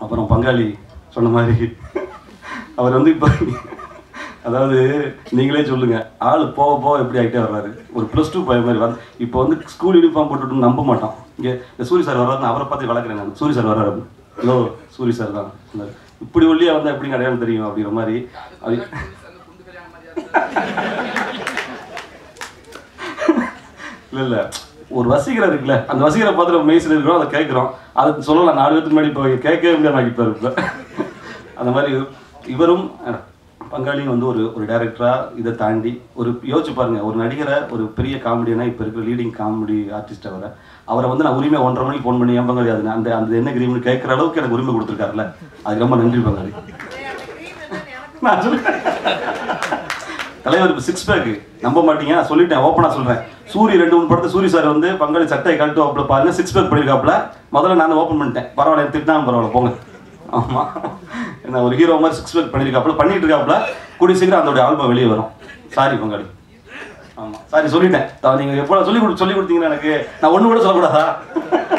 அப்புறம் பங்காளி சொன்ன மாதிரி அவர் வந்து இப்போ அதாவது நீங்களே சொல்லுங்க ஆள் போக போக எப்படி ஆகிட்டே வர்றாரு ஒரு ப்ளஸ் டூ பையன் மாதிரி வந்து இப்போ வந்து ஸ்கூல் யூனிஃபார்ம் போட்டுட்டு நம்ப மாட்டோம் இங்கே இந்த சூரி சார் வர்றாரு அவரை பார்த்து வளர்க்குறேன் நான் சூரி சார் வர்றாரு ஹலோ சூரி சார் தான் சொன்னாரு. இப்படி ஒல்லியா வந்தா எப்படி அடையாளம் தெரியும் அப்படிங்கிற மாதிரி அது இல்ல இல்ல ஒரு வசீகரம் இருக்குல்ல அந்த வசீகரை பார்த்து நம்ம மெய்சில் இருக்கிறோம் அதை கேட்குறோம் அதை சொல்லலாம் நாலு பேருக்கு முன்னாடி இப்போ கேட்கவே முடியாது நான் இப்போ இப்போ அந்த மாதிரி இவரும் அஹ், பங்காளியும் வந்து ஒரு ஒரு டேரக்டராக இதை தாண்டி ஒரு யோசிச்சு பாருங்க ஒரு நடிகரை ஒரு பெரிய காமெடியனா இப்போ இருக்கிற லீடிங் காமெடி ஆர்டிஸ்ட் அவரை அவரை வந்து நான் உரிமை ஒன்றரை மணிக்கு ஃபோன் பண்ணி ஏன் பங்காளி அது அந்த அந்த என்ன கிரீம்னு கேட்குற அளவுக்கு எனக்கு உரிமை கொடுத்துருக்காருல்ல அதுக்கு ரொம்ப நன்றி பங்காளி நான் சொல்றேன் தலைவர் இப்போ சிக்ஸ் பேக் நம்ப மாட்டீங்க நான் சொல்லிட்டேன் ஓப்பனாக சொல்றேன் சூரி ரெண்டு மூணு படத்தை சூரி சார் வந்து பங்காளி சட்டையை கழட்டு வாப்பில் பாருங்க சிக்ஸ் பேக் பண்ணியிருக்காப்புல முதல்ல நான் ஓப்பன் பண்ணிட்டேன் பரவாயில்ல திட்டினாலும் பரவாயில்ல போங்க ஆமா என்ன ஒரு ஹீரோ மாதிரி சிக்ஸ் பேக் பண்ணியிருக்காப்புல பண்ணிட்டு இருக்காப்புல கூடிய சீக்கிரம் அதோட ஆல்பம் வெளியே வரும் சாரி பங்காளி ஆமா சாரி சொல்லிட்டேன் த- நீங்க எப்போ சொல்லி கொடு சொல்லி கொடுத்தீங்கன்னா எனக்கு நான் ஒண்ணு கூட சொல்லக்கூடாதா